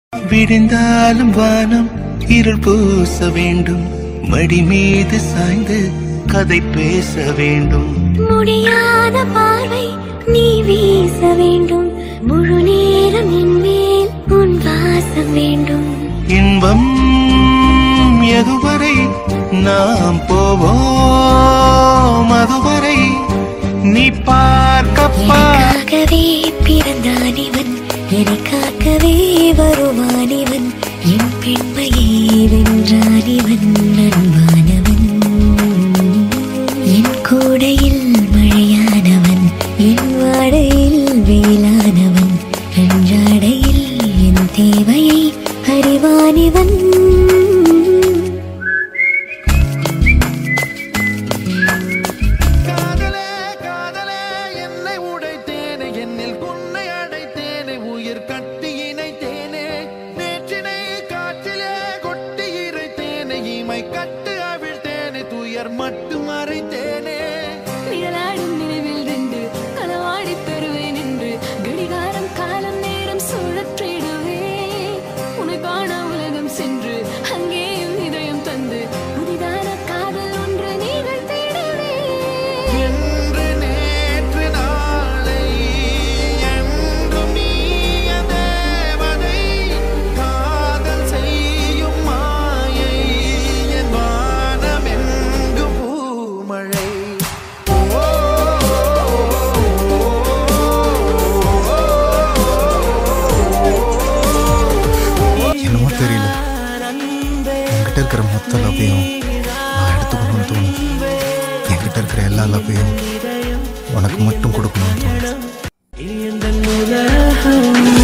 விடிந்தாலும் வானம் இருள் பூச வேண்டும் மடி மீது சாய்ந்து கதை பேச வேண்டும் முடியாத பார்வை நீ வீச வேண்டும் முழு நேரம் என் மேல் உன் வாசம் வேண்டும் இன்பம் எதுவரை நாம் போவோம் அதுவரை நீ பார்க்க பார் எனக்காகவே பிறந்தான் இவன் என்னை காக்கவே வருவான் இவன் என் பெண்மையை வென்றான் இவன் அன்பானவன் என் கூடையில் மழையானவன் என் வாடையில் வேளானவன் அன்றாடையில் என் தேவையை அறிவானிவன் காதலே காதலே என்னை உடைத்தேனே என்னில் உன்னை அடைத்தேனே உயிர் கட்டி இணைத்தேனே நேற்றினை காற்றிலே கொட்டி இறைத்தேனே இமை கட்டு அவிழ்த்தேனே துயர் மட்டும் மறைத்தேனே நிழலாடும் நினைவில் நின்று களவாடி பெறுவேன் என்று கடிகாரம் காலம் நேரம் சுழற்றிடுவே உன்னை காண உலகம் சென்று அங்கேயும் இதயம் தந்து புதிதான காதல் ஒன்று நிகழ்த்திடுவே என்று நேற்று நாளை என்றும் நீய தேவதை காதல் செய்யும் மாயை என் வானம் எங்கும் பூமழை என்னமோ தெரியல என்கிட்ட இருக்கிற மொத்த லவ்வையும் நான் எடுத்துக்கணும்னு தோணுது என்கிட்ட இருக்கிற எல்லா லவ்வையும் உனக்கு மட்டும் கொடுக்கணும்னு தோணுது எந்த உலகம்